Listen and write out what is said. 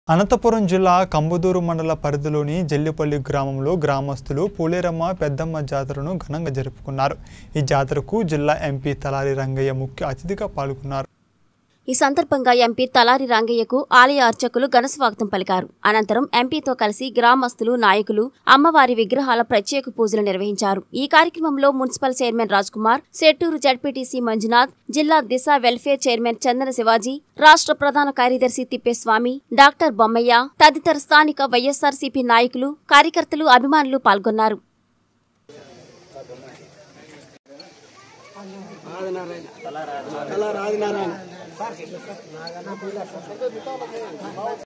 అనంతపురం జిల్లా కంబదూరు మండల పరిధిలోని జల్లిపల్లి గ్రామంలో గ్రామస్తులు పూలేరమ్మ పెద్దమ్మ జాతరను ఘనంగా జరుపుకున్నారు ఈ జాతరకు జిల్లా ఎంపీ తలారి రంగయ్య ముఖ్య అతిథిగా పాల్గొన్నారు ఈ సందర్భంగా ఎంపీ తలారి రంగయ్యకు ఆలయ అర్చకులు ఘనస్వాగతం పలికారు అనంతరం ఎంపీతో కలిసి గ్రామస్తులు నాయకులు అమ్మవారి విగ్రహాల ప్రత్యేక పూజలు నిర్వహించారు ఈ కార్యక్రమంలో municipal chairman Raj Kumar Setturu ZPTC Manjunath జిల్లా దిశ వెల్ఫేర్ చైర్మన్ చందన శివాజీ రాష్ట్ర ప్రధాన కార్యదర్శి తిప్పేస్వామి డాక్టర్ బొమ్మయ్య తదితర స్థానిక వైఎస్ఆర్సీపీ నాయకులు కార్యకర్తలు అభిమానులు పాల్గొన్నారు ఆదినారాయణ తల రాదినారాయణ